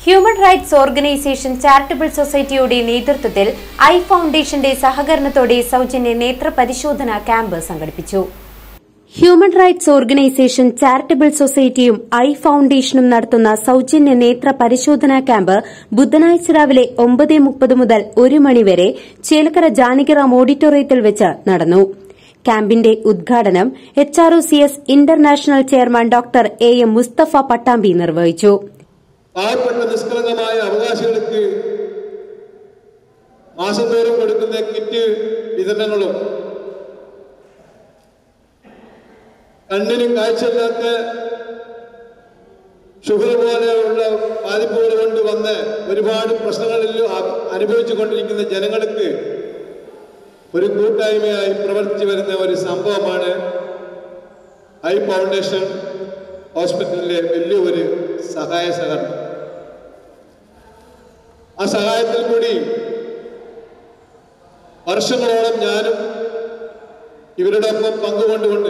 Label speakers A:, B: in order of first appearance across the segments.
A: human rights organisation charitable സൊസൈറ്റിയുടെ നേതൃത്വത്തിൽ I ഫൗണ്ടേഷന്റെ സഹകരണത്തോടെ സൗജന്യ നേത്ര പരിശോധന ക്യാമ്പ് സംഘടിപ്പിച്ചു ഹ്യൂമൻ റൈറ്റ്സ് ഓർഗനൈസേഷൻ ചാരിറ്റബിൾ സൊസൈറ്റിയും ഐ ഫൗണ്ടേഷനും നടത്തുന്ന സൗജന്യ നേത്ര പരിശോധനാ ക്യാമ്പ് ബുധനാഴ്ച രാവിലെ ഒമ്പത് മുപ്പത് മുതൽ ഒരു മണിവരെ ചേലക്കര ജാനകിറാം ഓഡിറ്റോറിയത്തിൽ വെച്ച് നടന്നു ക്യാമ്പിന്റെ ഉദ്ഘാടനം H R O C S international chairman doctor A M Mustafa Pattambi നിർവഹിച്ചു
B: പാവപ്പെട്ട നിഷ്കളങ്കമായ അവകാശികൾക്ക് മാസം തോറും കൊടുക്കുന്ന കിറ്റ് വിതരണങ്ങളും കണ്ണിന് കാഴ്ചയില്ലാത്ത ഷുഗർ പോലെയുള്ള ബാധിപ്പുകൾ കൊണ്ട് വന്ന് ഒരുപാട് പ്രശ്നങ്ങളിൽ അ- അനുഭവിച്ചു കൊണ്ടിരിക്കുന്ന ജനങ്ങൾക്ക് ഒരു കൂട്ടായ്മയായി പ്രവർത്തിച്ചു വരുന്ന ഒരു സംഭവമാണ് ഐ ഫൗണ്ടേഷൻ ഹോസ്പിറ്റലിലെ വലിയ ഒരു സഹായ സഹകരണം ആ സഹായത്തിൽ കൂടി വർഷങ്ങളോളം ഞാനും ഇവരുടെ ഒപ്പം പങ്കുകൊണ്ടുകൊണ്ട്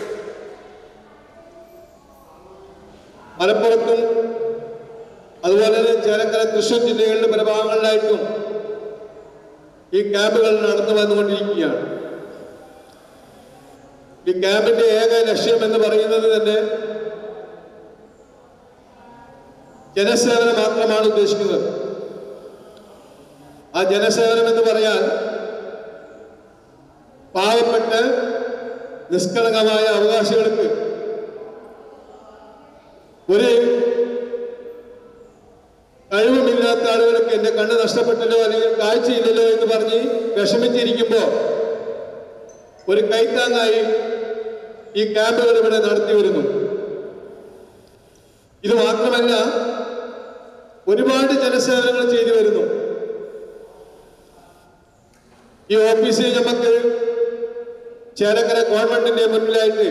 B: മലപ്പുറത്തും അതുപോലെ തന്നെ ചേലക്കര തൃശ്ശൂർ ജില്ലകളിലെ പല ഭാഗങ്ങളിലായിട്ടും ഈ ക്യാമ്പുകൾ നടന്നു വന്നുകൊണ്ടിരിക്കുകയാണ് ഈ ക്യാമ്പിന്റെ ഏക ലക്ഷ്യം എന്ന് പറയുന്നത് തന്നെ ജനസേവനം മാത്രമാണ് ഉദ്ദേശിക്കുന്നത് ആ ജനസേവനം എന്ന് പറയാൻ പാവപ്പെട്ട നിഷ്കളങ്കമായ അവകാശികൾക്ക് ഒരു കഴിവുമില്ലാത്ത ആളുകൾക്ക് എന്റെ കണ്ണ് നഷ്ടപ്പെട്ടല്ലോ അല്ലെങ്കിൽ കാഴ്ചയില്ലല്ലോ എന്ന് പറഞ്ഞ് വിഷമിച്ചിരിക്കുമ്പോ ഒരു കൈത്താങ്ങായി ഈ ക്യാമ്പുകൾ ഇവിടെ നടത്തി വരുന്നു ഇത് മാത്രമല്ല ഒരുപാട് ജനസേവനങ്ങൾ ചെയ്തു വരുന്നു ഈ ഓഫീസിൽ നമുക്ക് ചേലക്കര ഗവൺമെന്റിന്റെ മുന്നിലായിട്ട്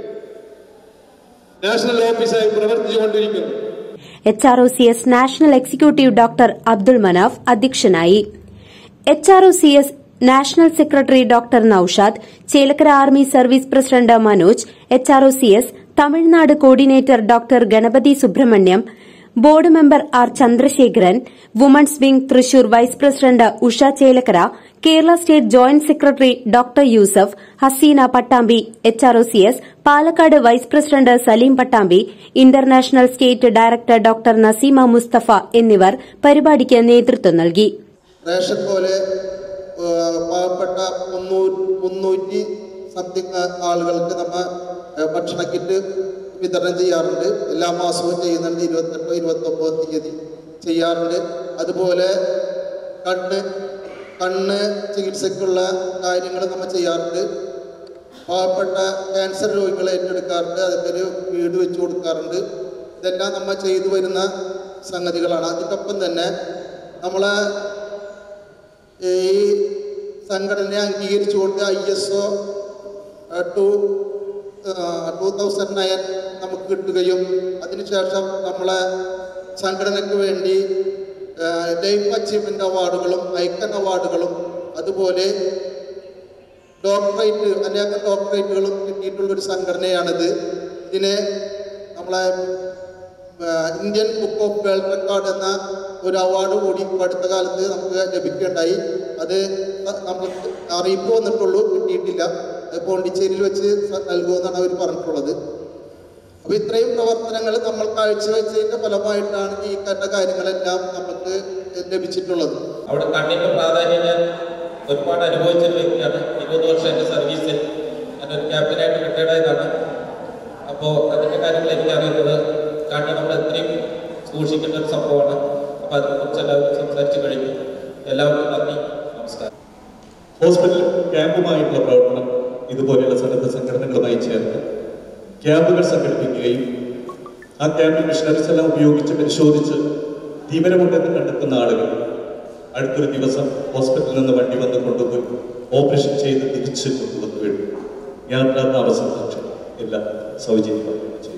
B: നാഷണൽ ഓഫീസായി പ്രവർത്തിച്ചുകൊണ്ടിരിക്കുന്നു
A: H R O C S national executive doctor Abdul Manaf അധ്യക്ഷനായി H R O C S national secretary doctor Naushad Chelakkara army service president Manoj H R O C S Tamil Nadu coordinator doctor Ganapathi Subramaniam board member R Chandrasekharan women's wing Thrissur vice president Usha Chelakkara Kerala state joint secretary doctor Yusuf Haseena Pattambi H R O C S Palakkad vice president Saleem Pattambi international state director doctor Naseema Mustafa എന്നിവർ പരിപാടിക്ക് നേതൃത്വം നൽകി
C: ration പോലെ ആ, പാവപ്പെട്ട മുന്നൂറ് മുന്നൂറ്റി something ആളുകൾക്ക് നമ്മൾ ആ, ഭക്ഷണ കിറ്റ് വിതരണം ചെയ്യാറുണ്ട് എല്ലാ മാസവും ചെയ്യുന്നുണ്ട് ഇരുപത്തെട്ടോ ഇരുപത്തൊമ്പതോ തീയതി ചെയ്യാറുണ്ട് അതുപോലെ കണ്ണ് കണ്ണ് ചികിത്സയ്ക്കുള്ള കാര്യങ്ങൾ നമ്മൾ ചെയ്യാറുണ്ട് പാവപ്പെട്ട ക്യാൻസർ രോഗികളെ ഏറ്റെടുക്കാറുണ്ട് അതിൻ്റെ ഒരു വീട് വെച്ച് കൊടുക്കാറുണ്ട് ഇതെല്ലാം നമ്മൾ ചെയ്തു വരുന്ന സംഗതികളാണ് അതിനൊപ്പം തന്നെ നമ്മളെ ഈ സംഘടനയെ അംഗീകരിച്ചുകൊണ്ട് I S O two two thousand nine നമുക്ക് കിട്ടുകയും അതിനുശേഷം നമ്മളെ സംഘടനയ്ക്ക് വേണ്ടി ലൈഫ് അച്ചീവ്മെൻ്റ് അവാർഡുകളും ഐക്കൺ അവാർഡുകളും അതുപോലെ ഡോക്ടറേറ്റ് അനേക ഡോക്ടറേറ്റുകളും കിട്ടിയിട്ടുള്ളൊരു സംഘടനയാണിത് ഇതിനെ നമ്മളെ ആ, Indian book of world record എന്ന ഒരു അവാർഡ് കൂടി ഇപ്പോൾ അടുത്ത കാലത്ത് നമുക്ക് ലഭിക്കുകയുണ്ടായി അത് ന- നമ്മൾക്ക് അറിയിപ്പ് വന്നിട്ടുള്ളൂ കിട്ടിയിട്ടില്ല അത് പോണ്ടിച്ചേരിയിൽ വെച്ച് സ- നൽകുമെന്നാണ് അവർ പറഞ്ഞിട്ടുള്ളത് അപ്പോൾ ഇത്രയും പ്രവർത്തനങ്ങൾ നമ്മൾ കാഴ്ചവെച്ചതിൻ്റെ ഫലമായിട്ടാണ് ഈ കണ്ട കാര്യങ്ങളെല്ലാം നമുക്ക് ലഭിച്ചിട്ടുള്ളത്
D: അവിടെ കണ്ണിന്റെ പ്രാധാന്യം ഞാൻ ഒരുപാട് അനുഭവിച്ചൊരു വ്യക്തിയാണ് ഇരുപത് വർഷം എൻ്റെ സർവീസിൽ ഞാനൊരു ക്യാപ്റ്റനായിട്ട് റിട്ടയർഡ് ആയതാണ് അപ്പോൾ അതിൻ്റെ കാര്യങ്ങൾ എനിക്കറിയുന്നത് കണ്ണ് നമ്മൾ എത്രയും സൂക്ഷിക്കേണ്ട ഒരു സംഭവമാണ് അപ്പോൾ അതിനെക്കുറിച്ച് എല്ലാവരും സംസാരിച്ച് കഴിഞ്ഞു എല്ലാവർക്കും നന്ദി നമസ്കാരം
E: ഹോസ്പിറ്റൽ ക്യാമ്പുമായിട്ടുള്ള പ്രവർത്തനം ഇതുപോലെയുള്ള സന്നദ്ധ സംഘടനകളുമായി ചേർന്ന് ക്യാമ്പുകൾ സംഘടിപ്പിക്കുകയും ആ ക്യാമ്പിൽ മിഷനറീസ് എല്ലാം ഉപയോഗിച്ച് പരിശോധിച്ച് തീവ്രമുണ്ടെന്ന് കണ്ടെത്തുന്ന ആളുകൾ അടുത്തൊരു ദിവസം ഹോസ്പിറ്റലിൽ നിന്ന് വണ്ടി വന്ന് കൊണ്ടുപോയി ഓപ്പറേഷൻ ചെയ്ത് തിരിച്ച് കൊണ്ടുവന്ന് വീഴും യാത്രാ താമസം ഭക്ഷണം എല്ലാം സൗജന്യമായി ചെയ്യും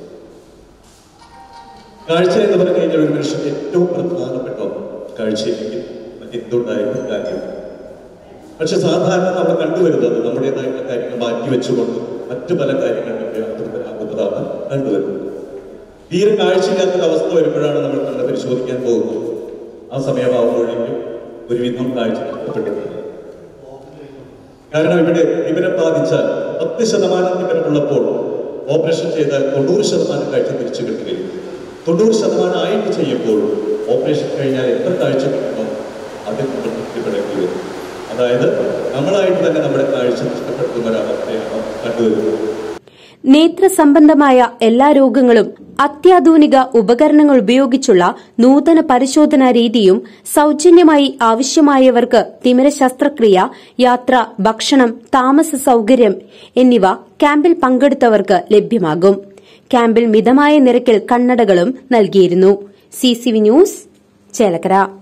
E: കാഴ്ച എന്ന് പറഞ്ഞു കഴിഞ്ഞാൽ ഒരു മനുഷ്യന്റെ ഏറ്റവും പ്രധാനപ്പെട്ട ഒന്ന് കാഴ്ചയില്ലെങ്കിൽ മറ്റെന്തുണ്ടായാലും കാര്യമില്ല പക്ഷെ സാധാരണ നമ്മൾ കണ്ടുവരുന്നത് നമ്മുടേതായിട്ടുള്ള കാര്യങ്ങൾ മാറ്റിവെച്ചുകൊണ്ട് മറ്റു പല കാര്യങ്ങളിലൊക്കെ അർത്ഥത്തിലാകുന്നതാണ് കണ്ടുവരുന്നത് തീരെ കാഴ്ചയില്ലാത്തൊരു അവസ്ഥ വരുമ്പോഴാണ് നമ്മൾ കണ്ട പരിശോധിക്കാൻ പോകുന്നു ആ സമയമാകുമ്പോഴേക്കും ഒരുവിധം കാഴ്ച നഷ്ടപ്പെട്ടിട്ടുണ്ട് കാരണം ഇവിടെ വിവരം ബാധിച്ചാൽ പത്ത് ശതമാനം വിവരമുള്ളപ്പോൾ ഓപ്പറേഷൻ ചെയ്താൽ തൊണ്ണൂറ് ശതമാനം കാഴ്ച തിരിച്ചു കിട്ടുകയും തൊണ്ണൂറ് ശതമാനം ആയിട്ട് ചെയ്യുമ്പോൾ ഓപ്പറേഷൻ കഴിഞ്ഞാൽ എത്ര കാഴ്ച കിട്ടണോ അതിൽ നമ്മൾ തൃപ്തിപ്പെടേണ്ടി വരും അതായത് നമ്മളായിട്ട് തന്നെ നമ്മുടെ കാഴ്ച നഷ്ടപ്പെടുത്തുന്ന ഒരവസ്ഥയാണ് കണ്ടുവരുന്നത്
A: നേത്ര സംബന്ധമായ എല്ലാ രോഗങ്ങളും അത്യാധുനിക ഉപകരണങ്ങൾ ഉപയോഗിച്ചുള്ള നൂതന പരിശോധനാ രീതിയും സൌജന്യമായി ആവശ്യമായവർക്ക് തിമിര ശസ്ത്രക്രിയ യാത്ര ഭക്ഷണം താമസ സൌകര്യം എന്നിവ ക്യാമ്പിൽ പങ്കെടുത്തവർക്ക് ലഭ്യമാകും ക്യാമ്പിൽ മിതമായ നിരക്കിൽ കണ്ണടകളും നൽകിയിരുന്നു സിസിവി ന്യൂസ് ചേലക്കര